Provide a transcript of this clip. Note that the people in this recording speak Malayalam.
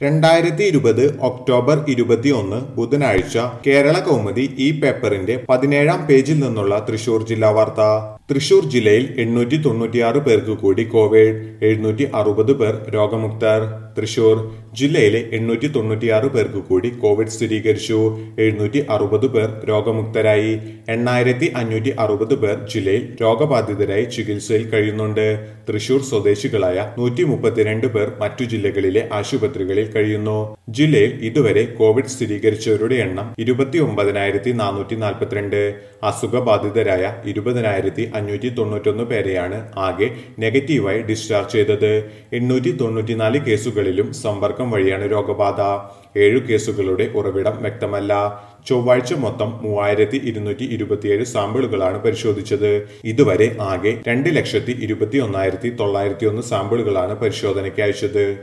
രണ്ടായിരത്തി ഇരുപത് ഒക്ടോബർ ഇരുപത്തിയൊന്ന് ബുധനാഴ്ച കേരള കൗമുദി ഈ പേപ്പറിന്റെ പതിനേഴാം പേജിൽ നിന്നുള്ള തൃശൂർ ജില്ലാ വാർത്ത തൃശൂർ ജില്ലയിൽ എണ്ണൂറ്റി തൊണ്ണൂറ്റിയാറ് പേർക്ക് കൂടി കോവിഡ് എഴുന്നൂറ്റി അറുപത് പേർ രോഗമുക്തർ തൃശൂർ ജില്ലയിലെ എണ്ണൂറ്റി തൊണ്ണൂറ്റിയാറ് പേർക്ക് കൂടി കോവിഡ് സ്ഥിരീകരിച്ചു എഴുന്നൂറ്റി അറുപത് പേർ രോഗമുക്തരായി എണ്ണായിരത്തി അഞ്ഞൂറ്റി അറുപത് പേർ ജില്ലയിൽ രോഗബാധിതരായി ചികിത്സയിൽ കഴിയുന്നുണ്ട് തൃശൂർ സ്വദേശികളായ നൂറ്റി മുപ്പത്തിരണ്ട് പേർ മറ്റു ജില്ലകളിലെ ആശുപത്രികളിൽ കഴിയുന്നു ജില്ലയിൽ ഇതുവരെ കോവിഡ് സ്ഥിരീകരിച്ചവരുടെ എണ്ണം ഇരുപത്തി ഒമ്പതിനായിരത്തി നാനൂറ്റി നാൽപ്പത്തിരണ്ട് അസുഖബാധിതരായ ഇരുപതിനായിരത്തി അഞ്ഞൂറ്റി തൊണ്ണൂറ്റൊന്ന് പേരെയാണ് ആകെ നെഗറ്റീവായി ഡിസ്ചാർജ് ചെയ്തത് എണ്ണൂറ്റി തൊണ്ണൂറ്റിനാല് കേസുകളിലും സമ്പർക്കം വഴിയാണ് രോഗബാധ ഏഴു കേസുകളുടെ ഉറവിടം വ്യക്തമല്ല ചൊവ്വാഴ്ച മൊത്തം മൂവായിരത്തി ഇരുന്നൂറ്റി ഇരുപത്തിയേഴ് സാമ്പിളുകളാണ് പരിശോധിച്ചത് ഇതുവരെ ആകെ രണ്ട് ലക്ഷത്തി ഇരുപത്തി ഒന്നായിരത്തി തൊള്ളായിരത്തി ഒന്ന് സാമ്പിളുകളാണ് പരിശോധനയ്ക്ക് അയച്ചത്